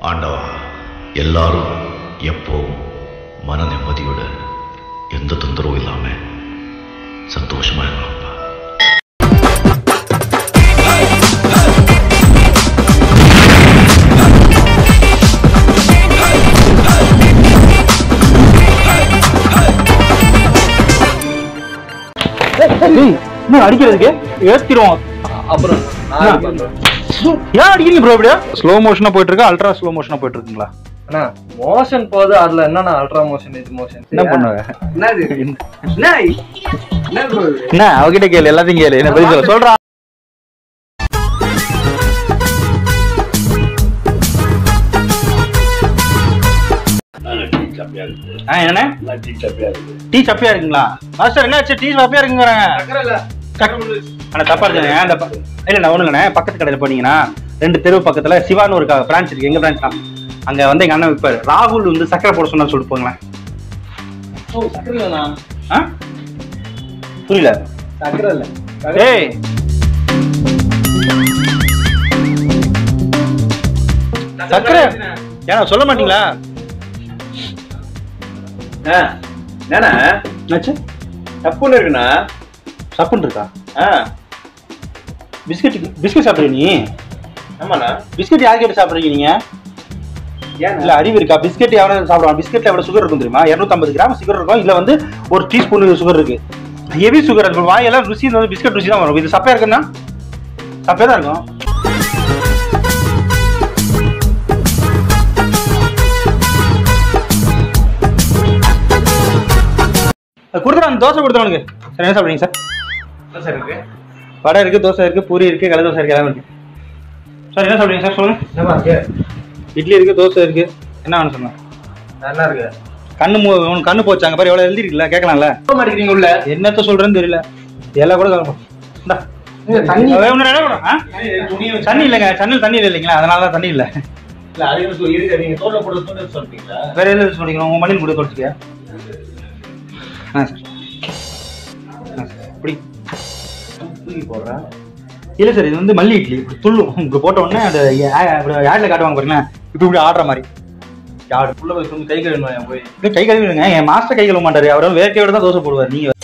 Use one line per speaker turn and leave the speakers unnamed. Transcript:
ஆண்டவா எல்லாரும் எப்போவும் மன நிம்மதியோட எந்த தொந்தரவும் இல்லாம சந்தோஷமா இருக்கணும்ப்பா
என்ன அடிக்கிறதுக்கு ஏத்திரும்
அப்புறம்
ஏன் அடிக்கிறீங்க ப்ரோ இப்படியா ஸ்லோ மோஷனா போயிட்டு இருக்கா அல்ட்ரா ஸ்லோ மோஷனா போயிட்டு இருக்குங்களா
அண்ணா மோஷன் போகுது அதுல என்னண்ணா அல்ட்ரா மோஷன் இது மோஷன்
என்ன பண்ணுவ
என்னது என்ன என்ன bro இது?
என்ன அவகிட்ட கேளு எல்லாத்தையும் கேளு என்ன பதில் சொல்ல சொல்றா ஆ, என்னண்ணே டீ சப்பியா இருக்குங்களா மாஸ்டர் என்னாச்சு டீ சப்பியா இருக்குங்கிறாங்க ஆனா தப்பா இருக்குங்க அந்த ப- இல்ல நான் ஒண்ணுங்கண்ணே பக்கத்து கடையில போனீங்கன்னா ரெண்டு தெரு பக்கத்துல சிவான்னு ஒரு பிரான்ச் இருக்கு எங்க பிரான்ச் தான் அங்க வந்து எங்க அண்ணன் விற்பாரு ராகுல் வந்து சக்கரை போட சொன்னா சொல்லிட்டு போங்களேன்
ஓ, சக்கரை இல்லண்ணா.
ஆ? புரியல
சக்கரை இல்ல.
ஏய் சக்கரை ஏன்னா சொல்ல மாட்டீங்களா
என்னண்ணா
என்னாச்சு
தப்புன்னு இருக்குண்ணா
சப்புன்னு இருக்கா
ஆ
பிஸ்கட் பிஸ்கட் சாப்பிடுறீங்க நீ
ஆமாண்ணா
பிஸ்கட் யார் கேட்டு சாப்பிடுறீங்க நீங்க இல்ல அறிவு இருக்கா பிஸ்கட் எவ்வளவு சாப்பிடுவான் பிஸ்கட்ல எவ்வளவு சுகர் இருக்கும் தெரியுமா 250 கிராம் சுகர் இருக்கும் இதுல வந்து ஒரு டீஸ்பூன் சுகர் இருக்கு ஹெவி சுகர் அது வாயெல்லாம் ருசி வந்து பிஸ்கட் ருசி தான் வரும் இது சப்பையா இருக்குன்னா சப்பையா தான் இருக்கும் கொடுத்துறாங்க தோசை கொடுத்துருவானுங்க சார் என்ன சாப்பிடுறீங்க சார்
சார் இருக்கு.
வடை இருக்கு தோசை இருக்கு பூரி இருக்கு கடை தோசை இருக்கு எல்லாமே இருக்கு சார் என்ன சாப்பிடுறீங்க சார் சொல்லுங்க
என்னம்மா இருக்கு?
இட்லி இருக்கு தோசை இருக்கு என்ன வேணும் சொன்னா
நல்லா இருக்கு.
கண்ணு மூ உனக்கு கண்ணு போச்சாங்க பாரு எவ்வளவு எழுதி இருக்குல்ல கேட்கலாம்ல
போக மாட்டேங்கிறீங்க உள்ள.
என்னத்த சொல்றேன்னு தெரியல எல்லாம் கூட சொல்ல இந்தா.
இங்க தண்ணி.
வேற ஒண்ணும் என்ன வேணும்? ஆ? தண்ணி இல்லைங்க சன்னில் தண்ணி இல்லைங்களா அதனால தான் தண்ணி இல்ல
இல்ல அது என்ன சொல்லி இருக்கு நீங்க தோல்ல போட்டு தோண்ட சொல்றீங்களா
வேற எதுவும் சொல்லிக்கணும் உங்க மண்ணில் கூட தொலைச்சிக்க ஆ சார் ஆ சார் இப்படி
தூக்கி போடுறேன்
இல்ல சார் இது வந்து மல்லி இட்லி இப்படி துள்ளும் இப்படி போட்ட உடனே அந்த ஆட்ல காட்டுவாங்க பாருங்களேன் இப்படி இப்படி ஆடுற மாதிரி ஆடு
உள்ள போய் தூக்கி கை கழுவணும் போய்
இப்படி கை கழுவிடுங்க என் மாஸ்டர் கை கழுவ மாட்டாரு அவர் வேர்க்கையோட தான் தோசை போடுவார் நீங்க